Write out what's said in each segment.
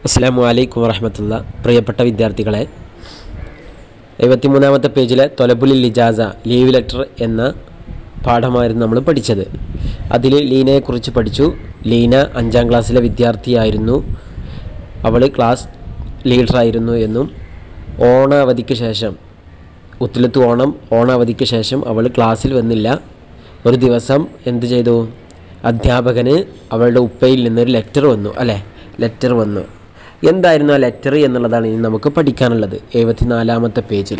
അസ്സാം വലൈക്കും വറഹമത്തുള്ള പ്രിയപ്പെട്ട വിദ്യാർത്ഥികളെ എഴുപത്തിമൂന്നാമത്തെ പേജിലെ തൊലബുലിൽ ഇജാസ ലീവ് ലെറ്റർ എന്ന പാഠമായിരുന്നു നമ്മൾ പഠിച്ചത് അതിൽ ലീനയെക്കുറിച്ച് പഠിച്ചു ലീന അഞ്ചാം ക്ലാസ്സിലെ വിദ്യാർത്ഥിയായിരുന്നു അവൾ ക്ലാസ് ലീഡറായിരുന്നു എന്നും ഓണാവധിക്ക് ശേഷം ഉത്തിലത്ത് ഓണം ഓണാവധിക്ക് ശേഷം അവൾ ക്ലാസ്സിൽ വന്നില്ല ഒരു ദിവസം എന്ത് ചെയ്തു അധ്യാപകന് അവളുടെ ഉപ്പയിൽ നിന്നൊരു ലെറ്റർ വന്നു അല്ലേ ലെറ്റർ വന്നു എന്തായിരുന്നു ആ ലെറ്റർ എന്നുള്ളതാണ് ഇനി നമുക്ക് പഠിക്കാനുള്ളത് എഴുപത്തിനാലാമത്തെ പേജിൽ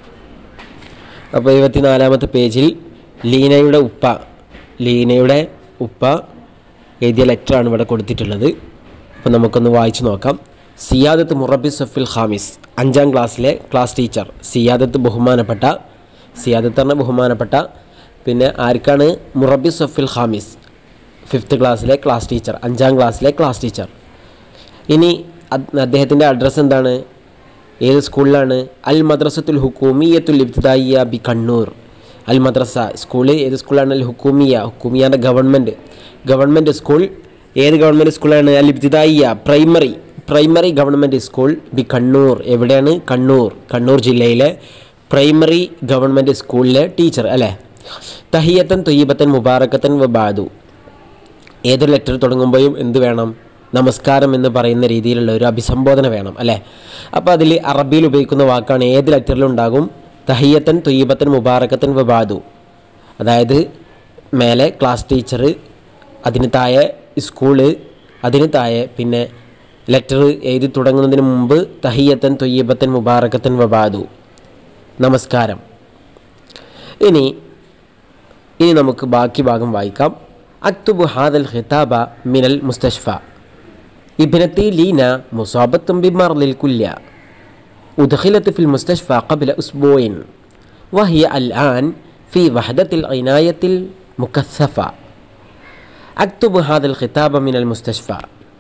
അപ്പോൾ എഴുപത്തിനാലാമത്തെ പേജിൽ ലീനയുടെ ഉപ്പ ലീനയുടെ ഉപ്പ എഴുതിയ ലെറ്ററാണ് ഇവിടെ കൊടുത്തിട്ടുള്ളത് അപ്പോൾ നമുക്കൊന്ന് വായിച്ചു നോക്കാം സിയാദത്ത് മുറബി സഫിൽ ഖാമിസ് അഞ്ചാം ക്ലാസ്സിലെ ക്ലാസ് ടീച്ചർ സിയാദത്ത് ബഹുമാനപ്പെട്ട സിയാദത്ത് പറഞ്ഞ ബഹുമാനപ്പെട്ട പിന്നെ ആർക്കാണ് മുറബി സഫിൽ ഖാമിസ് ഫിഫ്ത്ത് ക്ലാസ്സിലെ ക്ലാസ് ടീച്ചർ അഞ്ചാം ക്ലാസ്സിലെ ക്ലാസ് ടീച്ചർ ഇനി അദ്- അദ്ദേഹത്തിൻ്റെ അഡ്രസ്സ് എന്താണ് ഏത് സ്കൂളിലാണ് അൽ മദ്രസത്തുൽ ഹുക്കൂമിയത്തുൽ ഇബ്തിദായിയ ബി കണ്ണൂർ അൽ മദ്രസ സ്കൂള് ഏത് സ്കൂളാണ് അൽ ഹുക്കൂമിയ ഹുക്കൂമിയാൻ്റെ ഗവൺമെൻറ് ഗവൺമെൻറ് സ്കൂൾ ഏത് ഗവൺമെൻറ് സ്കൂളാണ് അൽ ഇബ്തിദായിയ പ്രൈമറി പ്രൈമറി ഗവൺമെൻറ് സ്കൂൾ ബി കണ്ണൂർ എവിടെയാണ് കണ്ണൂർ കണ്ണൂർ ജില്ലയിലെ പ്രൈമറി ഗവൺമെൻറ് സ്കൂളിലെ ടീച്ചർ അല്ലേ തഹിയത്തൻ തൊയ്യബത്തൻ മുബാറക്കത്തൻ വബാദു ഏതൊരു ലെറ്റർ തുടങ്ങുമ്പോഴും എന്ത് വേണം നമസ്കാരം എന്ന് പറയുന്ന രീതിയിലുള്ള ഒരു അഭിസംബോധന വേണം അല്ലേ അപ്പോൾ അതിൽ അറബിയിൽ ഉപയോഗിക്കുന്ന വാക്കാണ് ഏത് ലെറ്ററിലും ഉണ്ടാകും തഹിയത്തൻ തൊയ്യബത്തൻ മുബാറക്കത്തൻ വബാദു അതായത് മേലെ ക്ലാസ് ടീച്ചർ അതിന് താഴെ സ്കൂള് അതിന് താഴെ പിന്നെ ലെറ്റർ എഴുതി തുടങ്ങുന്നതിന് മുമ്പ് തഹിയത്തൻ തൊയ്യബത്തൻ മുബാറക്കത്തൻ വബാദു നമസ്കാരം ഇനി ഇനി നമുക്ക് ബാക്കി ഭാഗം വായിക്കാം അക്തുബു ഹാദൽ ഖിതാബ മിനൽ മുസ്തഷ്ഫ ابنتي لينا مصابة بمرض الكلى أدخلت في المستشفى قبل أسبوع وهي الآن في وحدة العناية المكثفة أكتب هذا الخطاب من المستشفى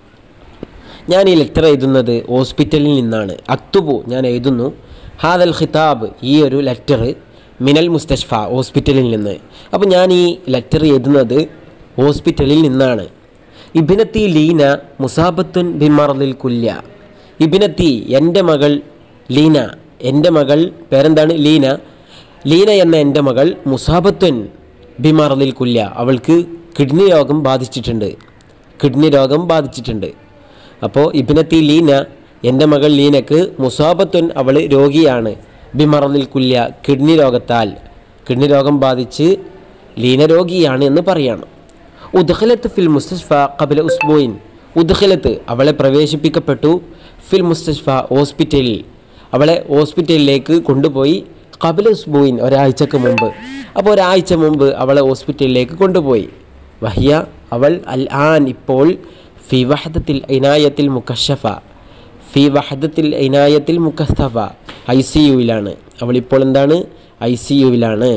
ഞാൻ ഈ ലെറ്റർ എഴുതുന്നത് ഹോസ്പിറ്റലിൽ നിന്നാണ് അക്തുബു ഞാൻ എഴുതുന്നു ഹാദൽ ഖിതാബ് ഈ ഒരു ലെറ്റർ മിനൽ മുസ്തഷ്ഫ ഹോസ്പിറ്റലിൽ നിന്ന് അപ്പോൾ ഞാൻ ഈ ലെറ്റർ എഴുതുന്നത് ഹോസ്പിറ്റലിൽ നിന്നാണ് ഇബിനത്തി ലീന മുസാബത്തുൻ ബിമറലിൽ കുല്യ ഇബിനത്തി എൻ്റെ മകൾ ലീന എൻ്റെ മകൾ പേരെന്താണ് ലീന ലീന എന്ന എൻ്റെ മകൾ മുസാബത്തുൻ ബിമറലിൽ കുല്യ അവൾക്ക് കിഡ്നി രോഗം ബാധിച്ചിട്ടുണ്ട് കിഡ്നി രോഗം ബാധിച്ചിട്ടുണ്ട് അപ്പോൾ ഇബിനത്തി ലീന എൻ്റെ മകൾ ലീനക്ക് മുസാബത്തുൻ അവൾ രോഗിയാണ് ബിമറലിൽ കുല്യ കിഡ്നി രോഗത്താൽ കിഡ്നി രോഗം ബാധിച്ച് ലീന രോഗിയാണ് എന്ന് പറയാണ് ഉദ്ഖലത്ത് ഫിൽ മുസ്തഷ്ഫ കബല ഉസ്ബോയിൻ ഉദ്ഖലത്ത് അവളെ പ്രവേശിപ്പിക്കപ്പെട്ടു ഫിൽ മുസ്തഷ്ഫ ഹോസ്പിറ്റലിൽ അവളെ ഹോസ്പിറ്റലിലേക്ക് കൊണ്ടുപോയി കബല ഉസ്ബോയിൻ ഒരാഴ്ചക്ക് മുമ്പ് അപ്പോൾ ഒരാഴ്ച മുമ്പ് അവളെ ഹോസ്പിറ്റലിലേക്ക് കൊണ്ടുപോയി വഹിയ അവൾ അൽ ആൻ ഇപ്പോൾ ഫി വഹദത്തിൽ ഇനായത്തിൽ മുക്കഷഫ ഫി വഹദത്തിൽ ഇനായത്തിൽ മുക്കസ്തഫ ഐ സി യുവിലാണ് അവളിപ്പോൾ എന്താണ് ഐ സി യുവിലാണ്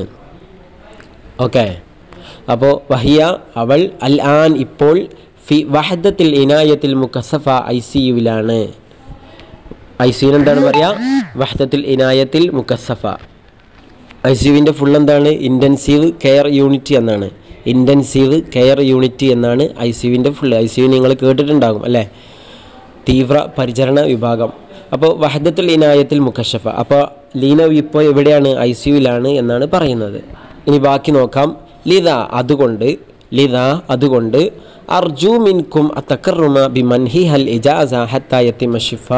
ഓക്കെ അപ്പോൾ വഹിയ അവൾ അൽ ആൻ ഇപ്പോൾ ഫി വഹദത്തിൽ ഇനായത്തിൽ മുക്കസഫ ഐ സി യുവിലാണ് ഐ സിയിൽ എന്താണ് പറയുക വഹദത്തിൽ ഇനായത്തിൽ മുക്കസഫ ഐ സി യുവിൻ്റെ ഫുൾ എന്താണ് ഇൻറ്റൻസീവ് കെയർ യൂണിറ്റ് എന്നാണ് ഇൻറ്റൻസീവ് കെയർ യൂണിറ്റ് എന്നാണ് ഐ സി യുവിൻ്റെ ഫുൾ ഐ സി യു നിങ്ങൾ കേട്ടിട്ടുണ്ടാകും അല്ലേ തീവ്ര പരിചരണ വിഭാഗം അപ്പോൾ വഹദത്തുൽ ഇനായത്തിൽ മുക്കഷഫ അപ്പോൾ ലീന ഇപ്പോൾ എവിടെയാണ് ഐ സി യുവിലാണ് എന്നാണ് പറയുന്നത് ഇനി ബാക്കി നോക്കാം ലിത അതുകൊണ്ട് ലിത അതുകൊണ്ട് അർജു മിൻകും അത്തക്കറുമ ബി മൻഹി ഹൽ ഇജാസ ഹത്തായത്തി ഷിഫാ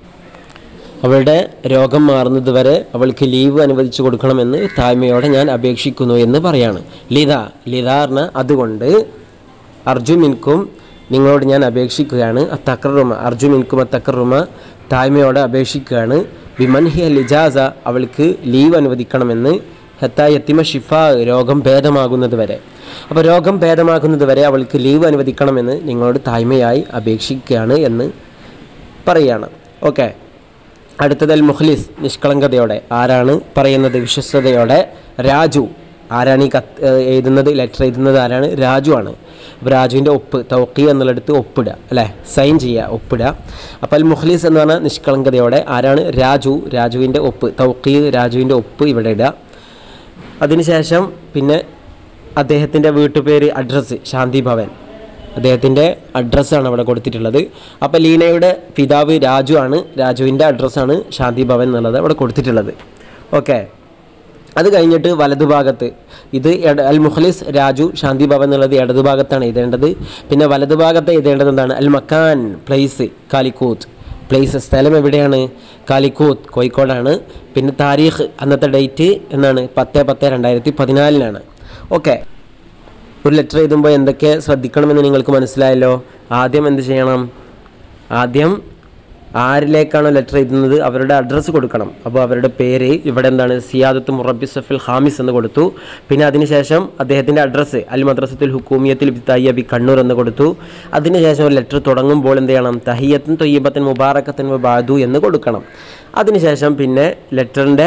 അവളുടെ രോഗം മാറുന്നത് വരെ അവൾക്ക് ലീവ് അനുവദിച്ചു കൊടുക്കണമെന്ന് താഴ്മയോടെ ഞാൻ അപേക്ഷിക്കുന്നു എന്ന് പറയാണ് ലിത ലിത പറഞ്ഞ അതുകൊണ്ട് അർജു മിൻകും നിങ്ങളോട് ഞാൻ അപേക്ഷിക്കുകയാണ് അത്തക്കറുമ അർജു മിൻകും അത്തക്കറുമ താഴ്മയോടെ അപേക്ഷിക്കുകയാണ് ബിമൻഹി അൽ ഇജാസ അവൾക്ക് ലീവ് അനുവദിക്കണമെന്ന് ഹത്ത യത്തിമ ഷിഫ രോഗം ഭേദമാകുന്നത് വരെ അപ്പോൾ രോഗം ഭേദമാകുന്നത് വരെ അവൾക്ക് ലീവ് അനുവദിക്കണമെന്ന് നിങ്ങളോട് താഴ്മയായി അപേക്ഷിക്കുകയാണ് എന്ന് പറയുകയാണ് ഓക്കെ അടുത്തത് അൽ മുഖ്ലിസ് നിഷ്കളങ്കതയോടെ ആരാണ് പറയുന്നത് വിശ്വസ്തയോടെ രാജു ആരാണ് ഈ കത്ത് ഏഹ് എഴുതുന്നത് ലെറ്റർ എഴുതുന്നത് ആരാണ് രാജു ആണ് അപ്പോൾ രാജുവിൻ്റെ ഒപ്പ് തൗക്കി എന്നുള്ളിടത്ത് ഒപ്പിടുക അല്ലേ സൈൻ ചെയ്യുക ഒപ്പിടുക അപ്പോൾ അൽ മുഖ്ലിസ് എന്ന് പറഞ്ഞാൽ നിഷ്കളങ്കതയോടെ ആരാണ് രാജു രാജുവിൻ്റെ ഒപ്പ് തൗക്കി രാജുവിൻ്റെ ഒപ്പ് ഇവിടെ ഇടുക അതിനുശേഷം പിന്നെ അദ്ദേഹത്തിൻ്റെ വീട്ടുപേര് അഡ്രസ്സ് ശാന്തി ഭവൻ അദ്ദേഹത്തിൻ്റെ അഡ്രസ്സാണ് അവിടെ കൊടുത്തിട്ടുള്ളത് അപ്പോൾ ലീനയുടെ പിതാവ് രാജു ആണ് രാജുവിൻ്റെ അഡ്രസ്സാണ് ശാന്തി ഭവൻ എന്നുള്ളത് അവിടെ കൊടുത്തിട്ടുള്ളത് ഓക്കെ അത് കഴിഞ്ഞിട്ട് വലതുഭാഗത്ത് ഇത് എട- അൽ മുഖ്ലിസ് രാജു ശാന്തി ഭവൻ എന്നുള്ളത് ഇടതുഭാഗത്താണ് എഴുതേണ്ടത് പിന്നെ വലതുഭാഗത്ത് എഴുതേണ്ടത് എന്താണ് അൽ മക്കാൻ പ്ലേസ് കാലിക്കൂത്ത് പ്ലേസ് സ്ഥലം എവിടെയാണ് കാലിക്കൂത്ത് കോഴിക്കോടാണ് പിന്നെ താരീഖ് അന്നത്തെ ഡേറ്റ് എന്നാണ് പത്ത് പത്ത് രണ്ടായിരത്തി പതിനാലിനാണ് ഓക്കെ ഒരു ലെറ്റർ എഴുതുമ്പോൾ എന്തൊക്കെ ശ്രദ്ധിക്കണമെന്ന് നിങ്ങൾക്ക് മനസ്സിലായല്ലോ ആദ്യം എന്ത് ചെയ്യണം ആദ്യം ആരിലേക്കാണോ ലെറ്റർ എഴുതുന്നത് അവരുടെ അഡ്രസ്സ് കൊടുക്കണം അപ്പോൾ അവരുടെ പേര് ഇവിടെ എന്താണ് സിയാദത്ത് മുറബി സഫിൽ ഹാമിസ് എന്ന് കൊടുത്തു പിന്നെ അതിനുശേഷം അദ്ദേഹത്തിൻ്റെ അഡ്രസ്സ് അൽ മദ്രസത്തുൽ ഹുക്കൂമിയത്തിൽ തയ്യബി കണ്ണൂർ എന്ന് കൊടുത്തു അതിനുശേഷം ഒരു ലെറ്റർ തുടങ്ങുമ്പോൾ എന്ത് ചെയ്യണം തഹിയത്തും തൊയ്യബത്തൻ മുബാറക്കത്തൻ ബാദു എന്ന് കൊടുക്കണം അതിനുശേഷം പിന്നെ ലെറ്ററിൻ്റെ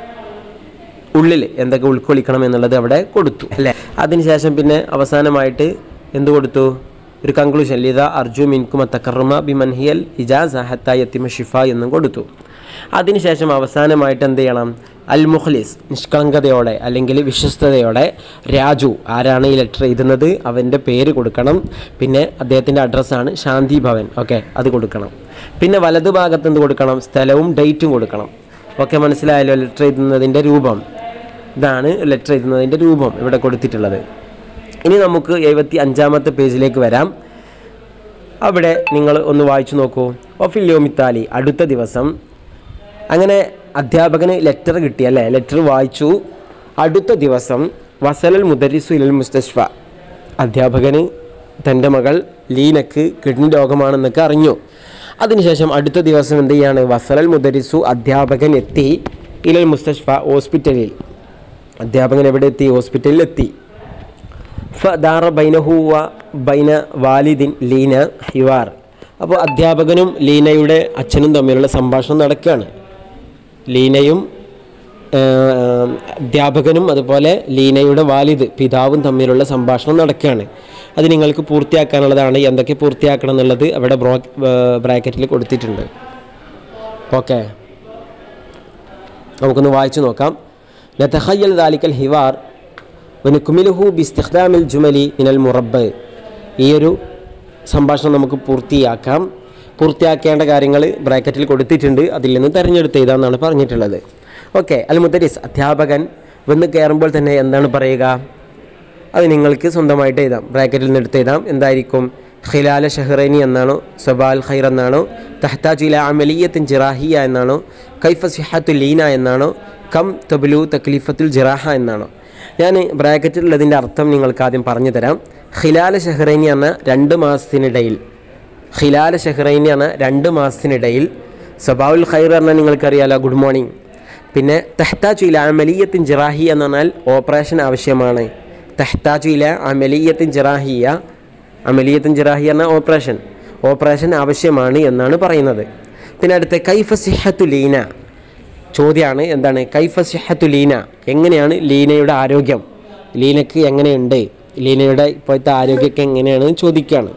ഉള്ളിൽ എന്തൊക്കെ ഉൾക്കൊള്ളിക്കണം എന്നുള്ളത് അവിടെ കൊടുത്തു അല്ലേ അതിനുശേഷം പിന്നെ അവസാനമായിട്ട് എന്ത് കൊടുത്തു ഒരു കൺക്ലൂഷൻ ലിത അർജു മിൻകുമ തക്കറുമ ബിമൻഹിയൽ ഇജാസ് ഹത്തായത്തിമ ഷിഫ എന്നും കൊടുത്തു അതിനുശേഷം അവസാനമായിട്ട് എന്ത് ചെയ്യണം അൽ മുഖ്ലിസ് നിഷ്കളങ്കതയോടെ അല്ലെങ്കിൽ വിശ്വസ്തയോടെ രാജു ആരാണ് ഈ ലെറ്റർ എഴുതുന്നത് അവൻ്റെ പേര് കൊടുക്കണം പിന്നെ അദ്ദേഹത്തിൻ്റെ അഡ്രസ്സാണ് ശാന്തി ഭവൻ ഓക്കെ അത് കൊടുക്കണം പിന്നെ വലതുഭാഗത്ത് എന്ത് കൊടുക്കണം സ്ഥലവും ഡേറ്റും കൊടുക്കണം ഓക്കെ മനസ്സിലായല്ലോ ലെറ്റർ എഴുതുന്നതിൻ്റെ രൂപം ഇതാണ് ലെറ്റർ എഴുതുന്നതിൻ്റെ രൂപം ഇവിടെ കൊടുത്തിട്ടുള്ളത് ഇനി നമുക്ക് എഴുപത്തി അഞ്ചാമത്തെ പേജിലേക്ക് വരാം അവിടെ നിങ്ങൾ ഒന്ന് വായിച്ചു നോക്കൂ ഒഫില്യോമിത്താലി അടുത്ത ദിവസം അങ്ങനെ അധ്യാപകന് ലെറ്റർ കിട്ടി അല്ലേ ലെറ്റർ വായിച്ചു അടുത്ത ദിവസം വസലൽ മുദരിസു ഇലൽ മുസ്തഷ്ഫ അധ്യാപകന് തൻ്റെ മകൾ ലീനക്ക് കിഡ്നി രോഗമാണെന്നൊക്കെ അറിഞ്ഞു അതിനുശേഷം അടുത്ത ദിവസം എന്ത് ചെയ്യാണ് വസലൽ മുദരിസു അധ്യാപകൻ എത്തി ഇലൽ മുസ്തഷ്ഫ ഹോസ്പിറ്റലിൽ അധ്യാപകൻ എവിടെ എത്തി ഹോസ്പിറ്റലിൽ എത്തി ഫദാറ ബൈനഹു വ ബൈന വാലിദിൻ ലീന ഹിവാർ അപ്പോൾ അധ്യാപകനും ലീനയുടെ അച്ഛനും തമ്മിലുള്ള സംഭാഷണം നടക്കുകയാണ് ലീനയും ആ, അധ്യാപകനും അതുപോലെ ലീനയുടെ വാലിദ് പിതാവും തമ്മിലുള്ള സംഭാഷണം നടക്കുകയാണ് അത് നിങ്ങൾക്ക് പൂർത്തിയാക്കാനുള്ളതാണ് എന്തൊക്കെ പൂർത്തിയാക്കണം എന്നുള്ളത് അവിടെ ബ്രോ ബ്രാക്കറ്റിൽ കൊടുത്തിട്ടുണ്ട് ഓക്കെ നമുക്കൊന്ന് വായിച്ചു നോക്കാം നതഹയ്യൽ ദാലിക്കൽ ഹിവാർ വനുക്കുമിലുഹു ബിസ്തിഖ്ദാമിൽ ജുമലി മിനൽ മുറബ് ഈ ഒരു സംഭാഷണം നമുക്ക് പൂർത്തിയാക്കാം പൂർത്തിയാക്കേണ്ട കാര്യങ്ങൾ ബ്രാക്കറ്റിൽ കൊടുത്തിട്ടുണ്ട് അതിൽ നിന്ന് തിരഞ്ഞെടുത്ത് എഴുതാമെന്നാണ് പറഞ്ഞിട്ടുള്ളത് ഓക്കെ അൽ മുദരിസ് അധ്യാപകൻ വന്ന് കയറുമ്പോൾ തന്നെ എന്താണ് പറയുക അത് നിങ്ങൾക്ക് സ്വന്തമായിട്ട് എഴുതാം ബ്രാക്കറ്റിൽ നിന്ന് എടുത്ത് എഴുതാം എന്തായിരിക്കും ഖിലാല ഷഹ്റൈനി എന്നാണോ സബാൽ ഖൈർ എന്നാണോ തഹ്താജ് ഇല അമലിയത്തിൻ ജിറാഹിയ എന്നാണോ കൈഫ സിഹത്തു ലീന എന്നാണോ കം തബ്ലു തക്ലീഫത്തുൽ ജിറാഹ എന്നാണോ ഞാൻ ബ്രാക്കറ്റിലുള്ളതിൻ്റെ അർത്ഥം നിങ്ങൾക്ക് ആദ്യം പറഞ്ഞു തരാം ഖിലാല ഷഹ്റൈനി എന്ന രണ്ട് മാസത്തിനിടയിൽ ഖിലാല ഷഹ്റൈനി എന്ന രണ്ട് മാസത്തിനിടയിൽ സബാവുൽ ഖൈർ പറഞ്ഞാൽ നിങ്ങൾക്കറിയാലോ ഗുഡ് മോർണിംഗ് പിന്നെ തെഹ്താജു ഇല അമലിയത്തിൻ ജിറാഹി എന്ന് പറഞ്ഞാൽ ഓപ്പറേഷൻ ആവശ്യമാണ് തെഹ്താജു ഇല അമലിയത്തിൻ ജിറാഹിയ അമലിയത്തിൻ ജിറാഹി എന്ന ഓപ്പറേഷൻ ഓപ്പറേഷൻ ആവശ്യമാണ് എന്നാണ് പറയുന്നത് പിന്നെ അടുത്ത കൈഫ സിഹത്തു ലീന ചോദ്യമാണ് എന്താണ് കൈഫ സിഹത്തു ലീന എങ്ങനെയാണ് ലീനയുടെ ആരോഗ്യം ലീനക്ക് എങ്ങനെയുണ്ട് ലീനയുടെ ഇപ്പോഴത്തെ ആരോഗ്യമൊക്കെ എങ്ങനെയാണ് ചോദിക്കുകയാണ്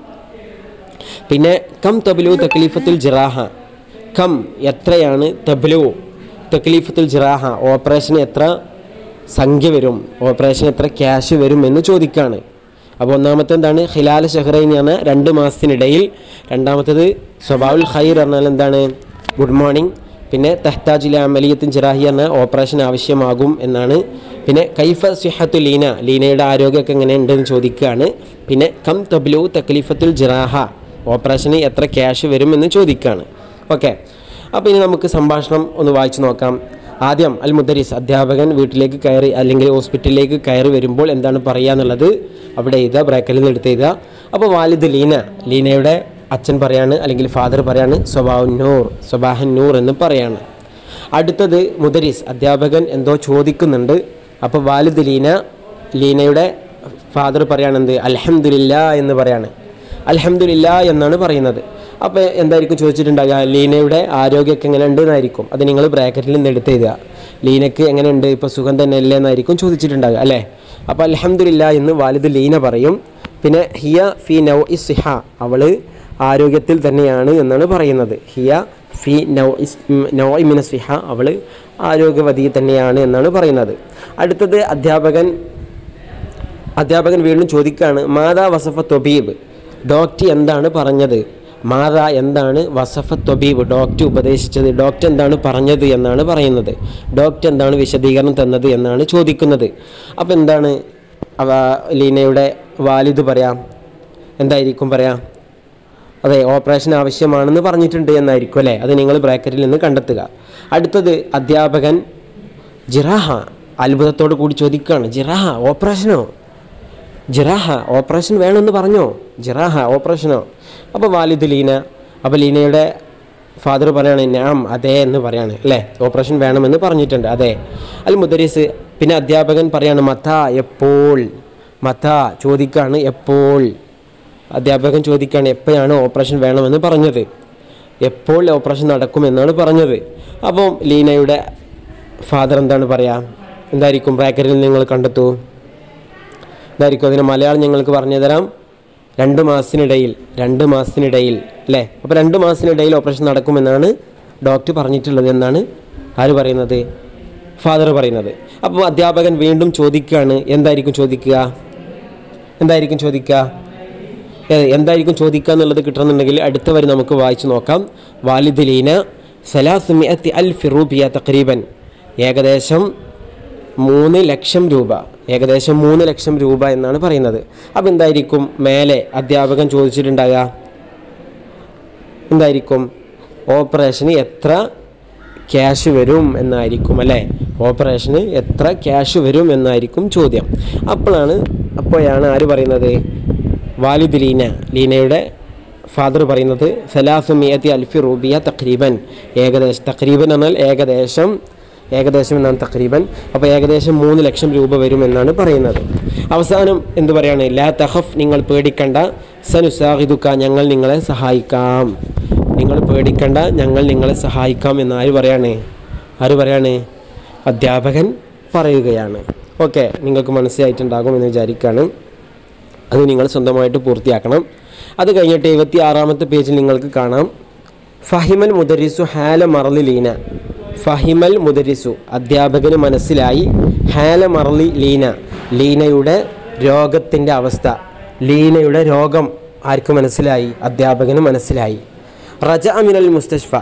പിന്നെ കം തബ്ലു തക്ലീഫത്തുൽ ജിറാഹ കം എത്രയാണ് തബ്ലു തക്ലീഫത്തുൽ ജിറാഹ ഓപ്പറേഷന് എത്ര സംഖ്യ വരും ഓപ്പറേഷൻ എത്ര ക്യാഷ് വരും എന്ന് ചോദിക്കുകയാണ് അപ്പോൾ ഒന്നാമത്തെ എന്താണ് ഹിലാൽ ഷഹ്റൈനാണ് രണ്ട് മാസത്തിനിടയിൽ രണ്ടാമത്തേത് സ്വഭാവുൽ ഖൈർ പറഞ്ഞാൽ എന്താണ് ഗുഡ് മോർണിംഗ് പിന്നെ തെഹ്താജിലെ അമലിയത്തിൻ ജിറാഹി എന്ന ഓപ്പറേഷൻ ആവശ്യമാകും എന്നാണ് പിന്നെ കൈഫ സിഹത്തു ലീന ലീനയുടെ ആരോഗ്യമൊക്കെ എങ്ങനെയുണ്ടെന്ന് ചോദിക്കുകയാണ് പിന്നെ കം തബ്ലു തക്ലീഫത്തുൽ ജിറാഹ ഓപ്പറേഷന് എത്ര ക്യാഷ് വരും എന്ന് ചോദിക്കുകയാണ് ഓക്കെ അപ്പോൾ ഇനി നമുക്ക് സംഭാഷണം ഒന്ന് വായിച്ചു നോക്കാം ആദ്യം അൽ മുദരിസ് അധ്യാപകൻ വീട്ടിലേക്ക് കയറി അല്ലെങ്കിൽ ഹോസ്പിറ്റലിലേക്ക് കയറി വരുമ്പോൾ എന്താണ് പറയുക എന്നുള്ളത് അവിടെ എഴുതുക ബ്രാക്കറ്റിൽ നിന്ന് എടുത്ത് എഴുതുക അപ്പോൾ വാലിദ് ലീന ലീനയുടെ അച്ഛൻ പറയാണ് അല്ലെങ്കിൽ ഫാദർ പറയാണ് സ്വഭാവൻ നൂർ സ്വബാഹൻ നൂർ എന്ന് പറയാണ് അടുത്തത് മുദരിസ് അധ്യാപകൻ എന്തോ ചോദിക്കുന്നുണ്ട് അപ്പോൾ വാലിദ് ലീന ലീനയുടെ ഫാദർ പറയാണെന്ത് അൽഹംദുലില്ല എന്ന് പറയാണ് അൽഹംദുലില്ല എന്നാണ് പറയുന്നത് അപ്പോൾ എന്തായിരിക്കും ചോദിച്ചിട്ടുണ്ടാകുക ലീനയുടെ ആരോഗ്യമൊക്കെ എങ്ങനെ ഉണ്ട് എന്നായിരിക്കും അത് നിങ്ങൾ ബ്രാക്കറ്റിൽ നിന്ന് എടുത്ത് എഴുതുക ലീനക്ക് എങ്ങനെയുണ്ട് ഇപ്പോൾ സുഖം തന്നെ അല്ലേ എന്നായിരിക്കും ചോദിച്ചിട്ടുണ്ടാകുക അല്ലേ അപ്പോൾ അൽഹംദുലില്ല എന്ന് വാലിദ് ലീന പറയും പിന്നെ ഹിയ ഫി നൗ ഇ സിഹ അവൾ ആരോഗ്യത്തിൽ തന്നെയാണ് എന്നാണ് പറയുന്നത് ഹിയ ഫി നൗ ഇസ് നൗ ഇമിന സിഹ അവൾ ആരോഗ്യവതി തന്നെയാണ് എന്നാണ് പറയുന്നത് അടുത്തത് അധ്യാപകൻ അധ്യാപകൻ വീണ്ടും ചോദിക്കുകയാണ് മാതാ വസഫ തൊബീബ് ഡോക്ടർ എന്താണ് പറഞ്ഞത് മാത എന്താണ് വസഫ ത്വബീബ് ഡോക്ടർ ഉപദേശിച്ചത് ഡോക്ടർ എന്താണ് പറഞ്ഞത് എന്നാണ് പറയുന്നത് ഡോക്ടർ എന്താണ് വിശദീകരണം തന്നത് എന്നാണ് ചോദിക്കുന്നത് അപ്പോൾ എന്താണ് അവ ലീനയുടെ വാലിദ് പറയാം എന്തായിരിക്കും പറയാം അതെ ഓപ്പറേഷൻ ആവശ്യമാണെന്ന് പറഞ്ഞിട്ടുണ്ട് എന്നായിരിക്കും അല്ലേ അത് നിങ്ങൾ ബ്രാക്കറ്റിൽ നിന്ന് കണ്ടെത്തുക അടുത്തത് അധ്യാപകൻ ജിറാഹ അത്ഭുതത്തോട് കൂടി ചോദിക്കുകയാണ് ജിറാഹ ഓപ്പറേഷനോ ജിറാഹ ഓപ്പറേഷൻ വേണമെന്ന് പറഞ്ഞോ ജിറാഹ ഓപ്പറേഷനോ അപ്പോൾ വാലിദ് ലീന അപ്പോൾ ലീനയുടെ ഫാദർ പറയാണ് ഞാൻ അതെ എന്ന് പറയാണ് അല്ലേ ഓപ്പറേഷൻ വേണമെന്ന് പറഞ്ഞിട്ടുണ്ട് അതെ അൽ മുദരീസ് പിന്നെ അധ്യാപകൻ പറയാണ് മത എപ്പോൾ മത ചോദിക്കാണ് എപ്പോൾ അധ്യാപകൻ ചോദിക്കുകയാണ് എപ്പോഴാണ് ഓപ്പറേഷൻ വേണമെന്ന് പറഞ്ഞത് എപ്പോൾ ഓപ്പറേഷൻ നടക്കുമെന്നാണ് പറഞ്ഞത് അപ്പം ലീനയുടെ ഫാദർ എന്താണ് പറയുക എന്തായിരിക്കും ബ്രാക്കറ്റിൽ നിങ്ങൾ കണ്ടെത്തൂ ഇതായിരിക്കും അതിന് മലയാളം ഞങ്ങൾക്ക് പറഞ്ഞു തരാം രണ്ട് മാസത്തിനിടയിൽ രണ്ട് മാസത്തിനിടയിൽ അല്ലേ അപ്പോൾ രണ്ട് മാസത്തിനിടയിൽ ഓപ്പറേഷൻ നടക്കുമെന്നാണ് ഡോക്ടർ പറഞ്ഞിട്ടുള്ളത് എന്നാണ് ആര് പറയുന്നത് ഫാദർ പറയുന്നത് അപ്പോൾ അധ്യാപകൻ വീണ്ടും ചോദിക്കുകയാണ് എന്തായിരിക്കും ചോദിക്കുക എന്തായിരിക്കും ചോദിക്കുക ഏ, എന്തായിരിക്കും ചോദിക്കുക എന്നുള്ളത് കിട്ടണമെന്നുണ്ടെങ്കിൽ അടുത്ത വരി നമുക്ക് വായിച്ചു നോക്കാം വാലിദ് ലീന സലാസുമിയത്തി അൽ ഫിറൂബിയ തക്രീബൻ ഏകദേശം മൂന്ന് ലക്ഷം രൂപ ഏകദേശം മൂന്ന് ലക്ഷം രൂപ എന്നാണ് പറയുന്നത് അപ്പം എന്തായിരിക്കും മേലെ അധ്യാപകൻ ചോദിച്ചിട്ടുണ്ടാകുക എന്തായിരിക്കും ഓപ്പറേഷന് എത്ര ക്യാഷ് വരും എന്നായിരിക്കും അല്ലേ ഓപ്പറേഷന് എത്ര ക്യാഷ് വരും എന്നായിരിക്കും ചോദ്യം അപ്പോഴാണ് അപ്പോഴാണ് ആര് പറയുന്നത് വാലിദ് ലീന ലീനയുടെ ഫാദർ പറയുന്നത് സലാസുമിയത്തി അൽഫി റൂബിയ തക്രീബൻ ഏകദേശം തക്രീബൻ എന്നാൽ ഏകദേശം ഏകദേശം എന്നാണ് തക്രീബൻ അപ്പോൾ ഏകദേശം മൂന്ന് ലക്ഷം രൂപ വരും എന്നാണ് പറയുന്നത് അവസാനം എന്ത് പറയാണ് ലാ തഹഫ് നിങ്ങൾ പേടിക്കണ്ട സനുസാഹിദുക്ക ഞങ്ങൾ നിങ്ങളെ സഹായിക്കാം നിങ്ങൾ പേടിക്കണ്ട ഞങ്ങൾ നിങ്ങളെ സഹായിക്കാം എന്ന് ആര് പറയാണ് ആര് പറയാണ് അധ്യാപകൻ പറയുകയാണ് ഓക്കെ നിങ്ങൾക്ക് മനസ്സിലായിട്ടുണ്ടാകും എന്ന് വിചാരിക്കുകയാണ് അത് നിങ്ങൾ സ്വന്തമായിട്ട് പൂർത്തിയാക്കണം അത് കഴിഞ്ഞിട്ട് എഴുപത്തി ആറാമത്തെ പേജിൽ നിങ്ങൾക്ക് കാണാം ഫഹിമൽ മുദരിസു ഹാല മറലി ലീന ഫഹിമൽ മുദരിസു അധ്യാപകന് മനസ്സിലായി ഹാല മറലി ലീന ലീനയുടെ രോഗത്തിൻ്റെ അവസ്ഥ ലീനയുടെ രോഗം ആർക്ക് മനസ്സിലായി അധ്യാപകന് മനസ്സിലായി റജ അമിനൽ മുസ്തഷ്ഫ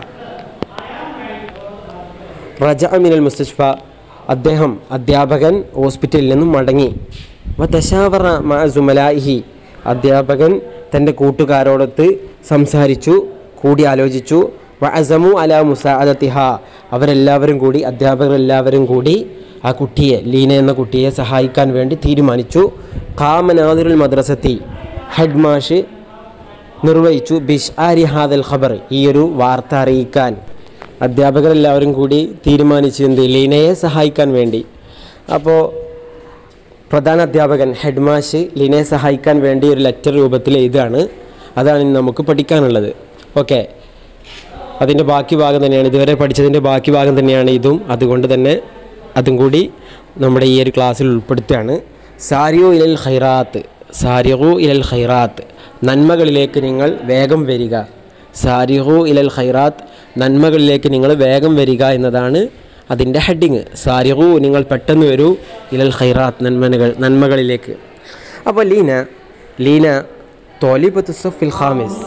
റജ അമിനൽ മുസ്തഷ്ഫ അദ്ദേഹം അധ്യാപകൻ ഹോസ്പിറ്റലിൽ നിന്നും മടങ്ങി വതശാവറ മാ സുമലാഹി അധ്യാപകൻ തൻ്റെ കൂട്ടുകാരോടൊത്ത് സംസാരിച്ചു കൂടി ആലോചിച്ചു വഅസമു അല മുസാഅദത്തിഹ അവരെല്ലാവരും കൂടി അധ്യാപകരെല്ലാവരും കൂടി ആ കുട്ടിയെ ലീന എന്ന കുട്ടിയെ സഹായിക്കാൻ വേണ്ടി തീരുമാനിച്ചു കാമനാദിറുൽ മദ്രസത്തി ഹെഡ് മാഷ് നിർവഹിച്ചു ബിഷ് ആരി ഹാദൽ ഖബർ ഈ ഒരു വാർത്ത അറിയിക്കാൻ അധ്യാപകരെല്ലാവരും കൂടി തീരുമാനിച്ചു എന്ത് ലീനയെ സഹായിക്കാൻ വേണ്ടി അപ്പോൾ പ്രധാന അധ്യാപകൻ ഹെഡ് മാഷ് ലീനയെ സഹായിക്കാൻ വേണ്ടി ഒരു ലെറ്റർ രൂപത്തിൽ എഴുതാണ് അതാണ് ഇന്ന് നമുക്ക് പഠിക്കാനുള്ളത് ഓക്കെ അതിൻ്റെ ബാക്കി ഭാഗം തന്നെയാണ് ഇതുവരെ പഠിച്ചതിൻ്റെ ബാക്കി ഭാഗം തന്നെയാണ് ഇതും അതുകൊണ്ട് തന്നെ അതും കൂടി നമ്മുടെ ഈ ഒരു ക്ലാസ്സിൽ ഉൾപ്പെടുത്തുകയാണ് സാരിയോ ഇലൽ ഖൈറാത്ത് സാരിഹു ഇലൽ ഖൈറാത്ത് നന്മകളിലേക്ക് നിങ്ങൾ വേഗം വരിക സാരിഹു ഇലൽ ഖൈറാത്ത് നന്മകളിലേക്ക് നിങ്ങൾ വേഗം വരിക എന്നതാണ് അതിൻ്റെ ഹെഡിങ് സാരിഹു നിങ്ങൾ പെട്ടെന്ന് വരൂ ഇലൽ ഖൈറാത്ത് നന്മകൾ നന്മകളിലേക്ക് അപ്പോൾ ലീന ലീന തോലിബത്ത് സഫിൽ ഖാമിസ്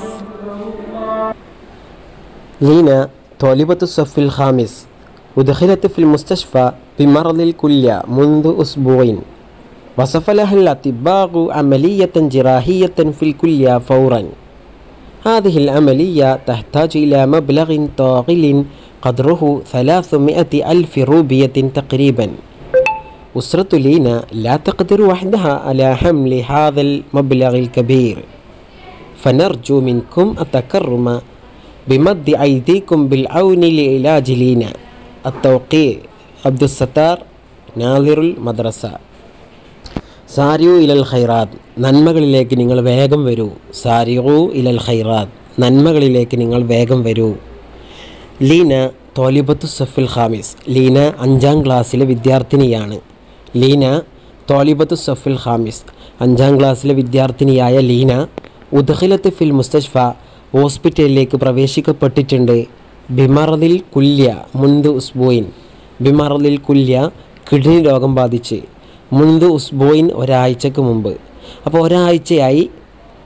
لينا طالبة الصف الخامس ودخلت في المستشفى بمرض الكلية منذ أسبوع وصف لها الأطباء عملية جراحية في الكلية فورا هذه العملية تحتاج إلى مبلغ طاغل قدره 300 ألف روبية تقريبا أسرة لينا لا تقدر وحدها على حمل هذا المبلغ الكبير فنرجو منكم التكرم بمد أيديكم بالعون لعلاج لينا التوقيع عبد الستار ناظر المدرسة സാരിയു ഇലൽ ഖൈറാത്ത് നന്മകളിലേക്ക് നിങ്ങൾ വേഗം വരൂ സാരിയു ഇലൽ ഖൈറാത്ത് നന്മകളിലേക്ക് നിങ്ങൾ വേഗം വരൂ ലീന തോലിബത്തു സഫിൽ ഖാമിസ് ലീന അഞ്ചാം ക്ലാസ്സിലെ വിദ്യാർത്ഥിനിയാണ് ലീന തോലിബത്തു സഫിൽ ഖാമിസ് അഞ്ചാം ക്ലാസ്സിലെ വിദ്യാർത്ഥിനിയായ ലീന ഉദ്ഖിലത്ത് ഫിൽ മുസ്തഷ്ഫ ഹോസ്പിറ്റലിലേക്ക് പ്രവേശിക്കപ്പെട്ടിട്ടുണ്ട് ബിമറദിൽ കുല്യ മുൻത് ഉസ്ബോയിൻ ബിമറദിൽ കുല്യ കിഡ്നി രോഗം ബാധിച്ച് മുൻത് ഉസ്ബോയിൻ ഒരാഴ്ചക്ക് മുമ്പ് അപ്പോൾ ഒരാഴ്ചയായി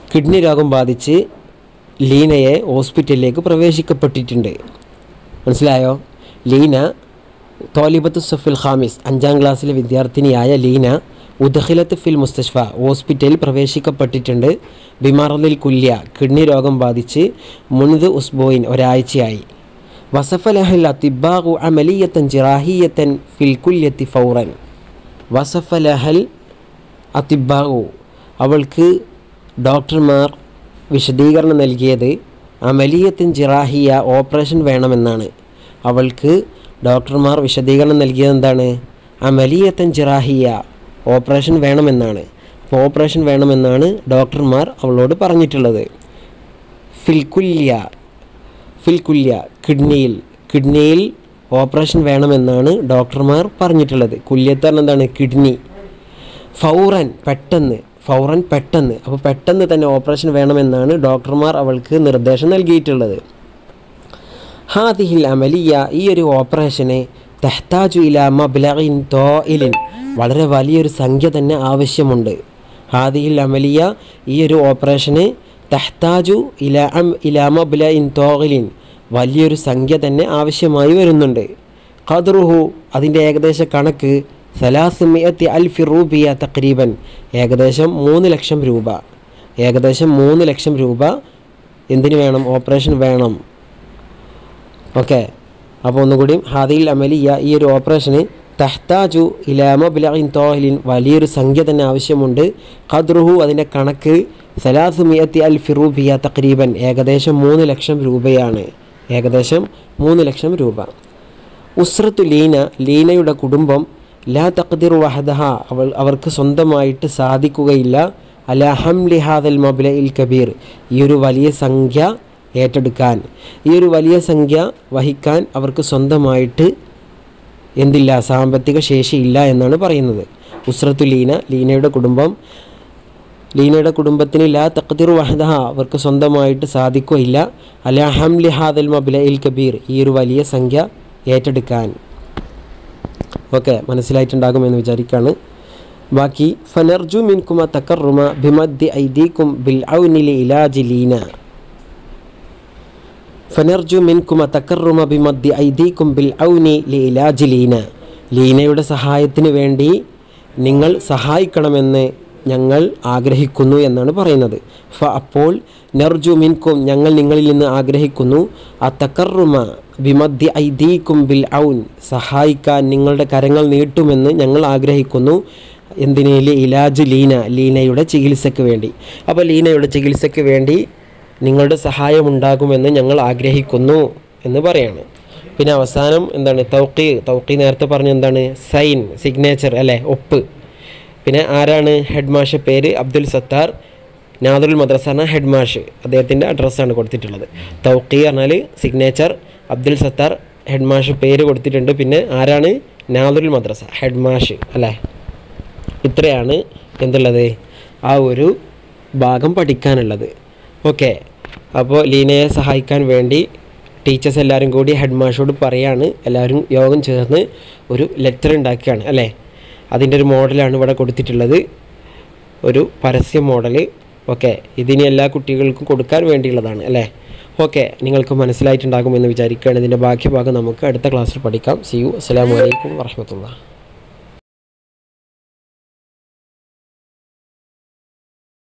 കിഡ്നി രോഗം ബാധിച്ച് ലീനയെ ഹോസ്പിറ്റലിലേക്ക് പ്രവേശിക്കപ്പെട്ടിട്ടുണ്ട് മനസ്സിലായോ ലീന തോലിബത്ത് സഫിൽ ഖാമിസ് അഞ്ചാം ക്ലാസ്സിലെ വിദ്യാർത്ഥിനിയായ ലീന ഉദ്ഖിലത്ത് ഫിൽ മുസ്തഷ്ഫ ഹോസ്പിറ്റലിൽ പ്രവേശിക്കപ്പെട്ടിട്ടുണ്ട് ബിമാറലിൽ കുല്യ കിഡ്നി രോഗം ബാധിച്ച് മുൻത് ഉസ്ബോയിൻ ഒരാഴ്ചയായി വസഫലഹൽ അതിബാഖു അമലിയത്തൻ ജിറാഹിയത്തൻ ഫിൽ കുല്യത്തി ഫൗറൻ വസഫലഹൽ അതിബാഖു അവൾക്ക് ഡോക്ടർമാർ വിശദീകരണം നൽകിയത് അമലിയത്തിൻ ജിറാഹിയ ഓപ്പറേഷൻ വേണമെന്നാണ് അവൾക്ക് ഡോക്ടർമാർ വിശദീകരണം നൽകിയത് എന്താണ് അമലിയത്തൻ ജിറാഹിയ ഓപ്പറേഷൻ വേണമെന്നാണ് അപ്പോൾ ഓപ്പറേഷൻ വേണമെന്നാണ് ഡോക്ടർമാർ അവളോട് പറഞ്ഞിട്ടുള്ളത് ഫിൽക്കുല്യ ഫിൽക്കുല്യ കിഡ്നിയിൽ കിഡ്നിയിൽ ഓപ്പറേഷൻ വേണമെന്നാണ് ഡോക്ടർമാർ പറഞ്ഞിട്ടുള്ളത് കുല്യത്ത് പറഞ്ഞാൽ എന്താണ് കിഡ്നി ഫൗറൻ പെട്ടെന്ന് ഫൗറൻ പെട്ടെന്ന് അപ്പോൾ പെട്ടെന്ന് തന്നെ ഓപ്പറേഷൻ വേണമെന്നാണ് ഡോക്ടർമാർ അവൾക്ക് നിർദ്ദേശം നൽകിയിട്ടുള്ളത് ഹാദിഹിൽ അമലിയ ഈ ഒരു ഓപ്പറേഷന് തെഹ്താജു ഇല മബ്ലഗിൻ തോയിലിൻ വളരെ വലിയൊരു സംഖ്യ തന്നെ ആവശ്യമുണ്ട് ഹാദിഹിൽ അമലിയ ഈ ഒരു ഓപ്പറേഷന് തെഹ്താജു ഇല അം ഇല മബ്ലഇൻ തോയിലിൻ വലിയൊരു സംഖ്യ തന്നെ ആവശ്യമായി വരുന്നുണ്ട് ഖദ്റുഹു അതിൻ്റെ ഏകദേശ കണക്ക് സലാസുമിയത്തി അൽഫി റൂബിയ തക്രീബൻ ഏകദേശം മൂന്ന് ലക്ഷം രൂപ ഏകദേശം മൂന്ന് ലക്ഷം രൂപ എന്തിനു വേണം ഓപ്പറേഷൻ വേണം ഓക്കെ അപ്പോൾ ഒന്നുകൂടി ഹാദിൽ അമലിയ ഈ ഒരു ഓപ്പറേഷന് തഹ്താജു ഇലാമ ബിലഇൻ തോഹലിൻ വലിയൊരു സംഖ്യ തന്നെ ആവശ്യമുണ്ട് ഖദ്റുഹു അതിൻ്റെ കണക്ക് സലാസു മിയത്തി അൽ ഫിറൂബിയ തക്രീബൻ ഏകദേശം മൂന്ന് ലക്ഷം രൂപയാണ് ഏകദേശം മൂന്ന് ലക്ഷം രൂപ ഉസ്രത്തു ലീന ലീനയുടെ കുടുംബം ലാ തഖ്ദിറു വഹദഹ അവൾ അവർക്ക് സ്വന്തമായിട്ട് സാധിക്കുകയില്ല അല ഹംലി ഹാദൽ മബ്ല ഇൽ കബീർ ഈ ഒരു വലിയ സംഖ്യ ഏറ്റെടുക്കാൻ ഈ ഒരു വലിയ സംഖ്യ വഹിക്കാൻ അവർക്ക് സ്വന്തമായിട്ട് എന്തില്ല സാമ്പത്തിക ശേഷിയില്ല എന്നാണ് പറയുന്നത് ഉസ്രത്തു ലീന ലീനയുടെ കുടുംബം ലീനയുടെ കുടുംബത്തിന് ലാ തഖ്ദിറു വഹദഹ അവർക്ക് സ്വന്തമായിട്ട് സാധിക്കുകയില്ല അല ഹംലി ഹാദൽ മബ്ല ഇൽ കബീർ ഈ ഒരു വലിയ സംഖ്യ ഏറ്റെടുക്കാൻ ഓക്കെ മനസ്സിലായിട്ടുണ്ടാകുമെന്ന് വിചാരിക്കുകയാണ് ബാക്കി ഫനർജു മിൻകുമ തക്കറുമ ബിമദ്ദി ഐദീക്കും ബിൽ ഔനിലി ഇലാജി ലീന ഫനർജു മിൻകുമ തക്കറുമ ബിമദ്ദി ഐദീക്കും ബിൽ ഔനി ലി ഇലാജി ലീന ലീനയുടെ സഹായത്തിന് വേണ്ടി നിങ്ങൾ സഹായിക്കണമെന്ന് ഞങ്ങൾ ആഗ്രഹിക്കുന്നു എന്നാണ് പറയുന്നത് ഫ അപ്പോൾ നർജു മിൻകും ഞങ്ങൾ നിങ്ങളിൽ നിന്ന് ആഗ്രഹിക്കുന്നു ആ തക്കറുമ ബിമദ്ദി ഐദീക്കും ബിൽ ഔൻ സഹായിക്കാൻ നിങ്ങളുടെ കരങ്ങൾ നീട്ടുമെന്ന് ഞങ്ങൾ ആഗ്രഹിക്കുന്നു എന്തിനേല് ഇലാജ് ലീന ലീനയുടെ ചികിത്സയ്ക്ക് വേണ്ടി അപ്പോൾ ലീനയുടെ ചികിത്സയ്ക്ക് വേണ്ടി നിങ്ങളുടെ സഹായം ഉണ്ടാകുമെന്ന് ഞങ്ങൾ ആഗ്രഹിക്കുന്നു എന്ന് പറയാണ് പിന്നെ അവസാനം എന്താണ് തൗക്കി തൗക്കി നേരത്തെ പറഞ്ഞ എന്താണ് സൈൻ സിഗ്നേച്ചർ അല്ലേ ഒപ്പ് പിന്നെ ആരാണ് ഹെഡ് മാഷ പേര് അബ്ദുൽ സത്താർ നാദുൽ മദ്രസാന ഹെഡ് മാഷ് അദ്ദേഹത്തിൻ്റെ അഡ്രസ്സാണ് കൊടുത്തിട്ടുള്ളത് തൗക്കി പറഞ്ഞാൽ സിഗ്നേച്ചർ അബ്ദുൽ സത്താർ ഹെഡ് മാഷ് പേര് കൊടുത്തിട്ടുണ്ട് പിന്നെ ആരാണ് നാദുൽ മദ്രസ ഹെഡ് മാഷ് അല്ലേ ഇത്രയാണ് എന്തുള്ളത് ആ ഒരു ഭാഗം പഠിക്കാനുള്ളത് ഓക്കെ അപ്പോൾ ലീനയെ സഹായിക്കാൻ വേണ്ടി ടീച്ചേഴ്സ് എല്ലാവരും കൂടി ഹെഡ് മാഷോട് പറയാണ് എല്ലാവരും യോഗം ചേർന്ന് ഒരു ലെറ്റർ ഉണ്ടാക്കുകയാണ് അല്ലേ അതിൻ്റെ ഒരു മോഡലാണ് ഇവിടെ കൊടുത്തിട്ടുള്ളത് ഒരു പരസ്യ മോഡൽ ഓക്കെ ഇതിനി എല്ലാ കുട്ടികൾക്കും കൊടുക്കാൻ വേണ്ടിയുള്ളതാണ് അല്ലേ ഓക്കെ നിങ്ങൾക്ക് മനസ്സിലായിട്ടുണ്ടാകുമെന്ന് വിചാരിക്കുകയാണ് ഇതിൻ്റെ ബാക്കി ഭാഗം നമുക്ക് അടുത്ത ക്ലാസ്സിൽ പഠിക്കാം സി യു അസ്സാം വലൈക്കും വർഹമത്തുള്ള